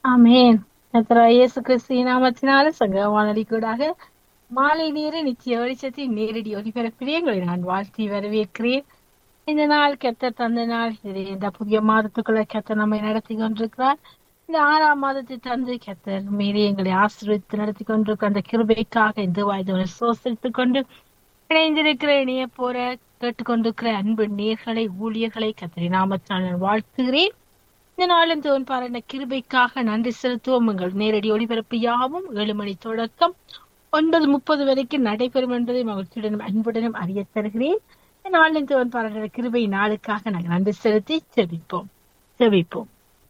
ஆமென் கர்த்தராகிய இயேசு கிறிஸ்துவின் நாமத்தினால சங்க வானொலிக்கூடாக மாலை நேர நித்திய வெளிச்சத்தின் நேரடி ஒலிபரப்பிலே உங்களை நான் வாழ்த்தி வரவேற்கிறேன் இந்த நாள் கெத்த தந்த நாள் இது இந்த புதிய மாதத்துக்குள்ள கெத்த நம்மை நடத்தி கொண்டிருக்கிறார் இந்த ஆறாம் மாதத்தை தந்து கெத்தர் மீறி எங்களை ஆசீர்வதித்து நடத்தி கொண்டிருக்கிற அந்த கிருபைக்காக இந்த வாய்தவனை சோசரித்துக் கொண்டு இணைந்திருக்கிற இணைய போற கேட்டுக்கொண்டிருக்கிற அன்பு நேர்களை ஊழியர்களை கத்தரி நாமத்தினால் நான் வாழ்த்துகிறேன் இந்த நாளும் தோன் பாருங்க கிருபைக்காக நன்றி செலுத்துவோம் உங்கள் நேரடி ஒளிபரப்பு யாவும் ஏழு மணி தொடக்கம் ஒன்பது முப்பது வரைக்கும் நடைபெறும் என்பதை மகிழ்ச்சியுடனும் அன்புடனும் அறிய தருகிறேன் இந்த நாளின் தோன் பாருங்க கிருபை நாளுக்காக நாங்கள் நன்றி செலுத்தி செபிப்போம் செபிப்போம்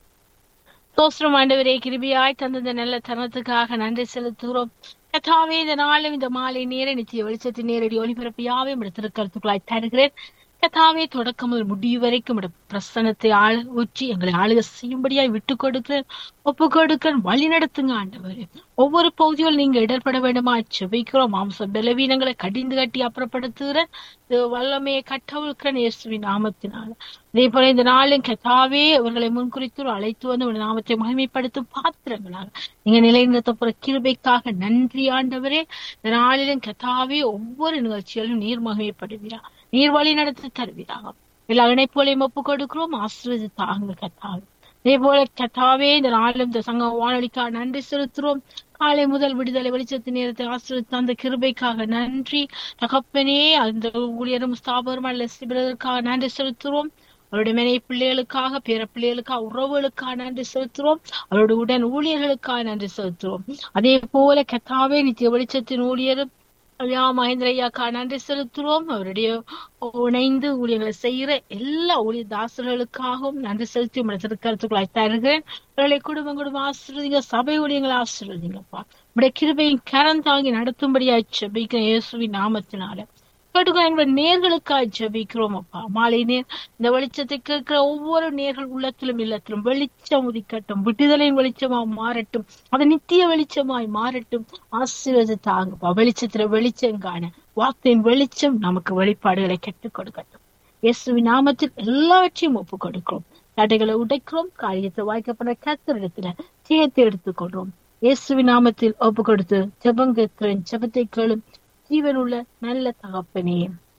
சோஸ்திரம் ஆண்டவரே கிருபியாய் தந்த நல்ல தருணத்துக்காக நன்றி செலுத்துகிறோம் கதாவே இந்த நாளும் இந்த மாலை நேர நித்திய வெளிச்சத்தின் நேரடி ஒளிபரப்பு யாவையும் திருக்கருத்துக்களாய் தருகிறேன் கதாவே தொடக்கம் முதல் முடிவு வரைக்கும் உடைய பிரசனத்தை ஆள ஊற்றி எங்களை ஆளுக செய்யும்படியாய் விட்டு கொடுக்கிறேன் ஒப்பு கொடுக்கிறேன் வழி நடத்துங்க ஆண்டவரே ஒவ்வொரு பகுதியில் நீங்க இடர்பட வேண்டுமா செபிக்கிறோம் மாம்ச பலவீனங்களை கடிந்து கட்டி அப்புறப்படுத்துகிற வல்லமையை கட்டவிழ்க்கிறேன் இயேசுவின் நாமத்தினால அதே போல இந்த நாளும் கதாவே அவர்களை முன்குறித்து அழைத்து வந்து உடைய நாமத்தை மகிமைப்படுத்தும் பாத்திரங்களாக நீங்க நிலைநிறுத்த போற கிருபைக்காக நன்றி ஆண்டவரே இந்த நாளிலும் கதாவே ஒவ்வொரு நிகழ்ச்சியிலும் நீர் மகிமைப்படுவீரா நீர் வழி நடத்தி தருவீராக எல்லா இணைப்புகளையும் ஒப்பு கொடுக்கிறோம் ஆசிர்வதி தாங்க கத்தாவே இதே போல கத்தாவே இந்த நாளிலும் இந்த சங்க வானொலிக்காக நன்றி செலுத்துறோம் காலை முதல் விடுதலை வெளிச்சத்து நேரத்தை ஆசிரியத்து அந்த கிருபைக்காக நன்றி தகப்பனே அந்த ஊழியரும் ஸ்தாபகரும் லெஸ்டிபிரதற்காக நன்றி செலுத்துறோம் அவருடைய மனை பிள்ளைகளுக்காக பேர பிள்ளைகளுக்காக உறவுகளுக்காக நன்றி செலுத்துறோம் அவருடைய உடன் ஊழியர்களுக்காக நன்றி செலுத்துறோம் அதே போல கத்தாவே நித்திய வெளிச்சத்தின் ஊழியரும் ஐயா மகேந்திரையாக்கா நன்றி செலுத்துறோம் அவருடைய இணைந்து ஊழியர்களை செய்கிற எல்லா ஊழிய தாசர்களுக்காகவும் நன்றி செலுத்தி உங்களுடைய திருக்கருத்துக்களாய் தருகிறேன் அவர்களை குடும்பம் குடும்பம் ஆசிர்வதிங்க சபை ஊழியங்களை ஆசிர்வதிங்கப்பா உடைய கிருபையின் கரம் தாங்கி நடத்தும்படியாய் செபிக்கிறேன் இயேசுவின் நாமத்தினால கேட்டுக்கோ எங்களுடைய நேர்களுக்காய் ஜபிக்கிறோம் அப்பா மாலை நேர் இந்த வெளிச்சத்தை கேட்கிற ஒவ்வொரு நேர்கள் உள்ளத்திலும் இல்லத்திலும் வெளிச்சம் உதிக்கட்டும் விடுதலையின் வெளிச்சமாக மாறட்டும் அது நித்திய வெளிச்சமாய் மாறட்டும் ஆசீர்வாத தாங்கப்பா வெளிச்சத்துல வெளிச்சம் காண வார்த்தையின் வெளிச்சம் நமக்கு வெளிப்பாடுகளை கற்றுக் கொடுக்கட்டும் இயேசுவின் நாமத்தில் எல்லாவற்றையும் ஒப்பு கொடுக்கிறோம் தடைகளை உடைக்கிறோம் காரியத்தை வாய்க்கப்பட கத்திரிடத்துல சேர்த்து எடுத்துக்கொள்றோம் இயேசுவின் நாமத்தில் ஒப்பு கொடுத்து ஜபம் கேட்கிறேன் ஜபத்தை கேளும் ஜீவனுள்ள நல்ல தகப்பனே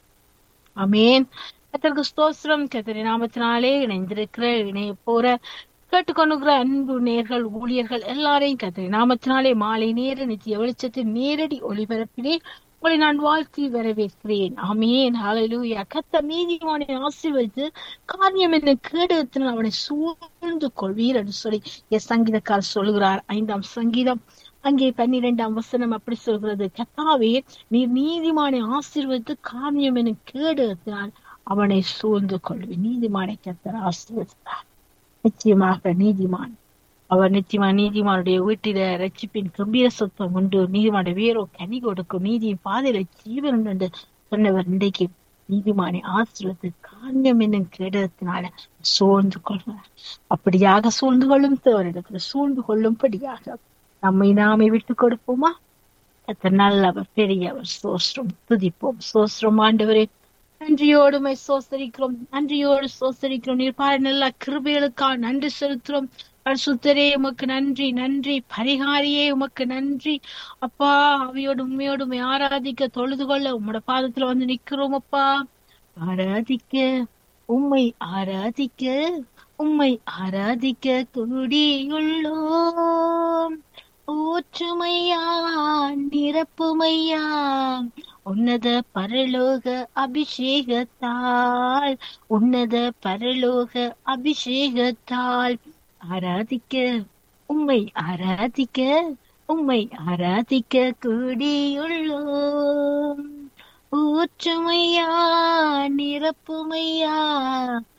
அமேன் கத்தருக்கு ஸ்தோத்திரம் கத்தரி நாமத்தினாலே இணைந்திருக்கிற இணைய போற கேட்டுக்கொண்டுகிற அன்பு நேர்கள் ஊழியர்கள் எல்லாரையும் கத்தரி நாமத்தினாலே மாலை நேர நித்திய வெளிச்சத்தின் நேரடி ஒளிபரப்பிலே உங்களை நான் வாழ்த்தி வரவேற்கிறேன் ஆமேன் ஹalleluya கத்த நீதிமானை ஆசீர்வதித்து காரியம் என்ன கேடத்தில் அவனை சூழ்ந்து கொள்வீர் என்று சொல்லி என் சங்கீதக்கார் சொல்கிறார் ஐந்தாம் சங்கீதம் அங்கே பன்னிரெண்டாம் வசனம் அப்படி சொல்கிறது கத்தாவே நீர் நீதிமானை ஆசீர்வதித்து காமியம் என கேடுத்தினால் அவனை சூழ்ந்து கொள்வி நீதிமானை கத்தர் ஆசீர்வதித்தார் நிச்சயமாக நீதிமான் அவர் நிச்சயமா நீதிமானுடைய வீட்டில ரட்சிப்பின் கம்பீர சொத்தம் உண்டு நீதிமானுடைய வேரோ கனி கொடுக்கும் நீதியின் பாதையில ஜீவன் என்று சொன்னவர் இன்றைக்கு நீதிமானை ஆசிரியத்து காரியம் என்னும் கேடத்தினால சூழ்ந்து கொள்வார் அப்படியாக சூழ்ந்து கொள்ளும் தேவரிடத்துல சூழ்ந்து கொள்ளும்படியாக நம்மை நாமே விட்டு கொடுப்போமா கத்த நல்லவர் பெரியவர் சோஸ்ரம் துதிப்போம் சோஸ்ரம் ஆண்டவரே நன்றியோடுமை சோசரிக்கிறோம் நன்றியோடு சோசரிக்கிறோம் நீர் பாரு நல்ல கிருபைகளுக்காக நன்றி செலுத்துறோம் பரிசுத்தரே உமக்கு நன்றி நன்றி பரிகாரியே உமக்கு நன்றி அப்பா அவையோடு உண்மையோடு உண்மை ஆராதிக்க தொழுது கொள்ள உம்மோட பாதத்துல வந்து நிக்கிறோம் அப்பா ஆராதிக்க உம்மை ஆராதிக்க உம்மை ஆராதிக்க கூடியுள்ளோம் ஊற்றுமையா நிரப்புமையா உன்னத பரலோக அபிஷேகத்தால் உன்னத பரலோக அபிஷேகத்தால் ஆராதிக்க உம்மை ஆராதிக்க உம்மை ஆராதிக்க கூடியுள்ளோம் ஊற்றுமையா நிரப்புமையா